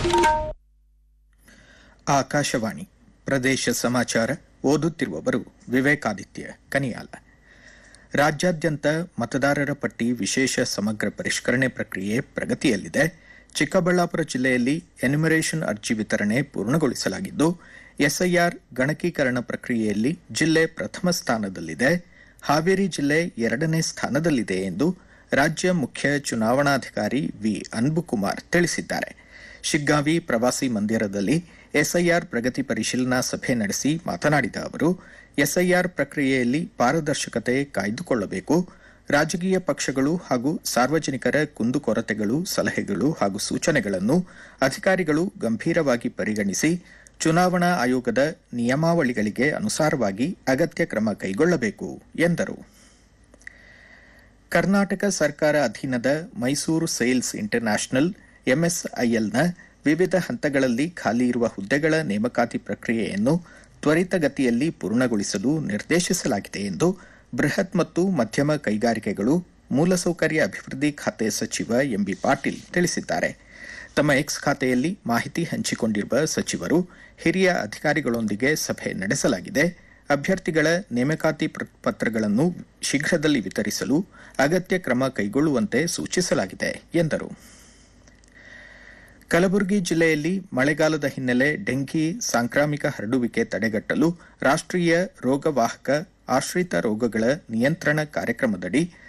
ಆಕಾಶವಾಣಿ ಪ್ರದೇಶ ಸಮಾಚಾರ ಓದುತ್ತಿರುವವರು ವಿವೇಕಾದಿತ್ಯ ಕನಿಯಾಲ ರಾಜ್ಯಾದ್ಯಂತ ಮತದಾರರ ಪಟ್ಟಿ ವಿಶೇಷ ಸಮಗ್ರ ಪರಿಷ್ಕರಣೆ ಪ್ರಕ್ರಿಯೆ ಪ್ರಗತಿಯಲ್ಲಿದೆ ಚಿಕ್ಕಬಳ್ಳಾಪುರ ಜಿಲ್ಲೆಯಲ್ಲಿ ಎನ್ಯುಮರೇಷನ್ ಅರ್ಜಿ ವಿತರಣೆ ಪೂರ್ಣಗೊಳಿಸಲಾಗಿದ್ದು ಎಸ್ಐಆರ್ ಗಣಕೀಕರಣ ಪ್ರಕ್ರಿಯೆಯಲ್ಲಿ ಜಿಲ್ಲೆ ಪ್ರಥಮ ಸ್ಥಾನದಲ್ಲಿದೆ ಹಾವೇರಿ ಜಿಲ್ಲೆ ಎರಡನೇ ಸ್ಥಾನದಲ್ಲಿದೆ ಎಂದು ರಾಜ್ಯ ಮುಖ್ಯ ಚುನಾವಣಾಧಿಕಾರಿ ವಿ ಅನ್ಬುಕುಮಾರ್ ತಿಳಿಸಿದ್ದಾರೆ ಶಿಗ್ಗಾವಿ ಪ್ರವಾಸಿ ಮಂದಿರದಲ್ಲಿ ಎಸ್ಐಆರ್ ಪ್ರಗತಿ ಪರಿಶೀಲನಾ ಸಭೆ ನಡೆಸಿ ಮಾತನಾಡಿದ ಅವರು ಎಸ್ಐಆರ್ ಪ್ರಕ್ರಿಯೆಯಲ್ಲಿ ಪಾರದರ್ಶಕತೆ ಕಾಯ್ದುಕೊಳ್ಳಬೇಕು ರಾಜಕೀಯ ಪಕ್ಷಗಳು ಹಾಗೂ ಸಾರ್ವಜನಿಕರ ಕುಂದುಕೊರತೆಗಳು ಸಲಹೆಗಳು ಹಾಗೂ ಸೂಚನೆಗಳನ್ನು ಅಧಿಕಾರಿಗಳು ಗಂಭೀರವಾಗಿ ಪರಿಗಣಿಸಿ ಚುನಾವಣಾ ಆಯೋಗದ ನಿಯಮಾವಳಿಗಳಿಗೆ ಅನುಸಾರವಾಗಿ ಅಗತ್ಯ ಕ್ರಮ ಕೈಗೊಳ್ಳಬೇಕು ಎಂದರು ಕರ್ನಾಟಕ ಸರ್ಕಾರ ಅಧೀನದ ಮೈಸೂರು ಸೇಲ್ಸ್ ಇಂಟರ್ನ್ಯಾಷನಲ್ ಎಂಎಸ್ಐಎಲ್ನ ವಿವಿಧ ಹಂತಗಳಲ್ಲಿ ಖಾಲಿ ಇರುವ ಹುದ್ದೆಗಳ ನೇಮಕಾತಿ ಪ್ರಕ್ರಿಯೆಯನ್ನು ತ್ವರಿತಗತಿಯಲ್ಲಿ ಪೂರ್ಣಗೊಳಿಸಲು ನಿರ್ದೇಶಿಸಲಾಗಿದೆ ಎಂದು ಬೃಹತ್ ಮತ್ತು ಮಧ್ಯಮ ಕೈಗಾರಿಕೆಗಳು ಮೂಲಸೌಕರ್ಯ ಅಭಿವೃದ್ಧಿ ಖಾತೆ ಸಚಿವ ಎಂಬಿ ಪಾಟೀಲ್ ತಿಳಿಸಿದ್ದಾರೆ ತಮ್ಮ ಎಕ್ಸ್ ಖಾತೆಯಲ್ಲಿ ಮಾಹಿತಿ ಹಂಚಿಕೊಂಡಿರುವ ಸಚಿವರು ಹಿರಿಯ ಅಧಿಕಾರಿಗಳೊಂದಿಗೆ ಸಭೆ ನಡೆಸಲಾಗಿದೆ ಅಭ್ಯರ್ಥಿಗಳ ನೇಮಕಾತಿ ಪತ್ರಗಳನ್ನು ಶೀಘ್ರದಲ್ಲಿ ವಿತರಿಸಲು ಅಗತ್ಯ ಕ್ರಮ ಕೈಗೊಳ್ಳುವಂತೆ ಸೂಚಿಸಲಾಗಿದೆ ಎಂದರು ಕಲಬುರಗಿ ಜಿಲ್ಲೆಯಲ್ಲಿ ಮಳೆಗಾಲದ ಹಿನ್ನೆಲೆ ಡೆಂಘಿ ಸಾಂಕ್ರಾಮಿಕ ಹರಡುವಿಕೆ ತಡೆಗಟ್ಟಲು ರಾಷ್ಟ್ರೀಯ ರೋಗವಾಹಕ ಆಶ್ರಿತ ರೋಗಗಳ ನಿಯಂತ್ರಣ ಕಾರ್ಯಕ್ರಮದಡಿ